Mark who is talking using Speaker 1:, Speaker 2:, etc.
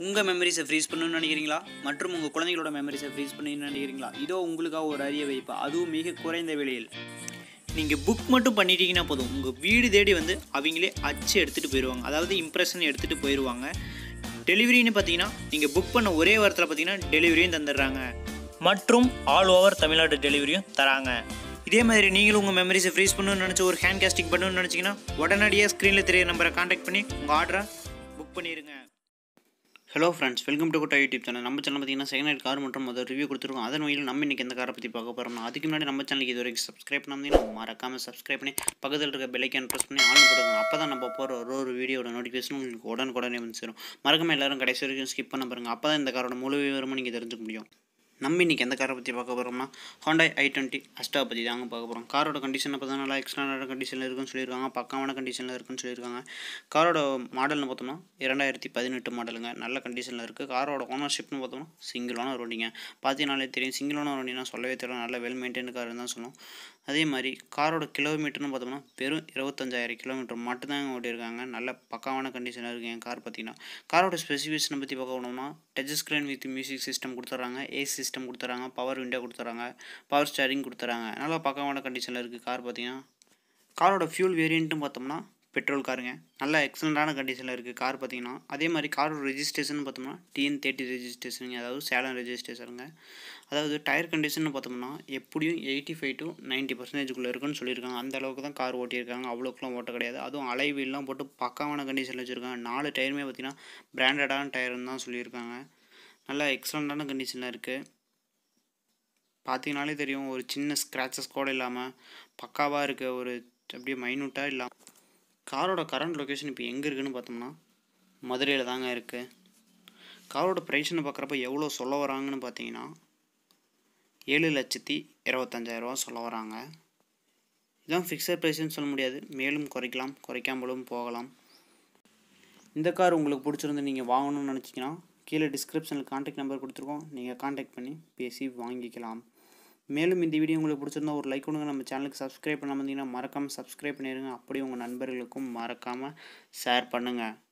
Speaker 1: உங்கள் மெமரிஸை ஃப்ரீஸ் பண்ணணும்னு நினைக்கிறீங்களா மற்றும் உங்கள் குழந்தைகளோட மெமரிஸை ஃப்ரீஸ் பண்ணணும்னு நினைக்கிறீங்களா இதோ உங்களுக்காக ஒரு அரிய வைப்பு அதுவும் மிக குறைந்த விலையில் நீங்கள் புக் மட்டும் பண்ணிட்டீங்கன்னா போதும் உங்கள் வீடு தேடி வந்து அவங்களே அச்சு எடுத்துகிட்டு போயிடுவாங்க அதாவது இம்ப்ரெஷன் எடுத்துகிட்டு போயிடுவாங்க டெலிவரின்னு பார்த்தீங்கன்னா நீங்கள் புக் பண்ண ஒரே வாரத்தில் பார்த்தீங்கன்னா டெலிவரியும் தந்துடுறாங்க மற்றும் ஆல் ஓவர் தமிழ்நாடு டெலிவரியும் தராங்க இதே மாதிரி நீங்களும் உங்கள் மெமரிஸை ஃப்ரீஸ் பண்ணணும்னு நினச்சி ஒரு ஹேண்ட் கேஸ்டிங் பண்ணணும்னு நினச்சிங்கன்னா உடனடியாக ஸ்க்ரீனில் தெரிய நம்பரை காண்டாக்ட் பண்ணி உங்கள் ஆர்டரை புக் பண்ணிடுங்க ஹலோ ஃப்ரெண்ட்ஸ் வெல்கம் டு குட்டா யூடியூப் சேனல் நம்ம சேனல் பார்த்தீங்கன்னா செகண்ட் ஹேண்ட் கார் மற்றும் அதை ரிவ்யூ கொடுத்துருக்கோம் அதன் வழியில் நம்ம இன்றைக்கி எந்த காரை பற்றி பார்க்க போகிறோம்னா அதுக்கு முன்னாடி நம்ம சேனலுக்கு இது வரைக்கும் சப்ஸ்கிரைப் பண்ணாமல் மறக்காமல் சப்ஸ்கிரைப் பண்ணி பக்கத்தில் இருக்க பெல்லைக்கான் ப்ரெஸ் பண்ணி ஆன் போடுங்க அப்போ தான் நம்ம போகிற ஒரு ஒரு வீடியோட நோட்டிஃபிகேஷன் உங்களுக்கு உடனுக்குடனே வந்து சேரும் மறக்காம எல்லாரும் கடைசி வரைக்கும் ஸ்கிப் பண்ண பாருங்கள் அப்போ தான் இந்த காரோட முழு விவரமும் நீங்கள் தெரிஞ்சுக்க முடியும் நம்ம இன்றைக்கி எந்த காரை பற்றி பார்க்க போகிறோம்னா ஹாண்டாய் ஐ டுவெண்ட்டி அஸ்டா பற்றி தாங்க பார்க்க போகிறோம் காரோட கண்டிஷன் பார்த்தா நல்லா எக்ஸ்ட்ரான கண்டிஷனில் இருக்குன்னு சொல்லியிருக்காங்க பக்காவான கண்டிஷனில் இருக்குன்னு சொல்லியிருக்காங்க காரோட மாடல்னு பார்த்தோம்னா இரண்டாயிரத்தி பதினெட்டு மாடலுங்க நல்ல கண்டிஷனில் இருக்குது காரோட ஓனர்ஷிப்னு பார்த்தோம்னா சிங்கிள் ஓனர் வண்டிங்க பார்த்தீங்கனாலே தெரியும் சிங்கிள் ஓனர் வண்டினா சொல்லவே தெரியல நல்ல வெல் மெயின்டைன் கார் தான் சொல்லணும் அதே மாதிரி காரோட கிலோமீட்டர்னு பார்த்தோம்னா வெறும் இருபத்தஞ்சாயிரம் கிலோமீட்டர் மட்டும்தாங்க ஓட்டியிருக்காங்க நல்ல பக்காவான கண்டிஷனாக இருக்குது என் கார் பார்த்தீங்கன்னா காரோட ஸ்பெசிஃபிகேஷனை பற்றி பார்க்க போனோம்னா touch screen with music system கொடுத்துட்றாங்க ஏசி சிஸ்டம் கொடுத்துட்றாங்க பவர் விண்டோ கொடுத்துட்றாங்க பவர் ஸ்டேரிங் கொடுத்துட்றாங்க நல்லா பக்காவான கண்டிஷனில் இருக்குது கார் பார்த்தீங்கன்னா காரோட ஃபியூல் வேரியண்ட்டும் பார்த்தோம்னா பெட்ரோல் காருங்க நல்ல எக்ஸலண்ட்டான கண்டிஷனில் இருக்குது கார் பார்த்தீங்கன்னா அதே மாதிரி காரோட ரெஜிஸ்ட்ரேஷன் பார்த்தோம்னா டிஎன் தேர்ட்டி ரெஜிஸ்ட்ரேஷனுங்க அதாவது சேலம் ரெஜிஸ்ட்ரேஷனுங்க அதாவது டயர் கண்டிஷன் பார்த்தோம்னா எப்படியும் எயிட்டி ஃபைவ் டு நைன்ட்டி பர்சன்டேஜுக்குள்ளே இருக்குன்னு சொல்லியிருக்காங்க அந்த அளவுக்கு தான் கார் ஓட்டியிருக்காங்க அவ்வளோக்குலாம் ஓட்ட கிடையாது அதுவும் அலை வீல்லாம் போட்டு பக்காவான கண்டிஷனில் வச்சுருக்காங்க நாலு டயருமே பார்த்தீங்கன்னா பிராண்டடான டயர்னு தான் சொல்லியிருக்காங்க நல்லா எக்ஸலண்ட்டான கண்டிஷனில் இருக்குது பார்த்தீங்கனாலே தெரியும் ஒரு சின்ன ஸ்க்ராச்சஸ் கூட இல்லாமல் பக்காவாக இருக்க ஒரு அப்படியே மைனூட்டாக இல்லாமல் காரோட கரண்ட் லொக்கேஷன் இப்போ எங்கே இருக்குன்னு பார்த்தோம்னா மதுரையில் தாங்க இருக்குது காரோட ப்ரைஸ்னு பார்க்குறப்ப எவ்வளோ சொல்ல வராங்கன்னு பார்த்தீங்கன்னா ஏழு லட்சத்தி இருபத்தஞ்சாயிரரூவா சொல்ல வராங்க இதான் ஃபிக்ஸட் ப்ரைஸ்னு சொல்ல முடியாது மேலும் குறைக்கலாம் குறைக்காமலும் போகலாம் இந்த கார் உங்களுக்கு பிடிச்சிருந்து நீங்கள் வாங்கணும்னு நினச்சிங்கன்னா கீழே டிஸ்கிரிப்ஷனில் காண்டாக்ட் நம்பர் கொடுத்துருக்கோம் நீங்கள் காண்டாக்ட் பண்ணி பேசி வாங்கிக்கலாம் மேலும் இந்த வீடியோ உங்களுக்கு பிடிச்சிருந்தா ஒரு லைக் கொடுங்க நம்ம சேனலுக்கு சப்ஸ்கிரைப் பண்ணாமல் இருந்தீங்கன்னா மறக்காமல் சப்ஸ்கிரைப் பண்ணிடுங்க அப்படியே உங்கள் நண்பர்களுக்கும் மறக்காமல் ஷேர் பண்ணுங்கள்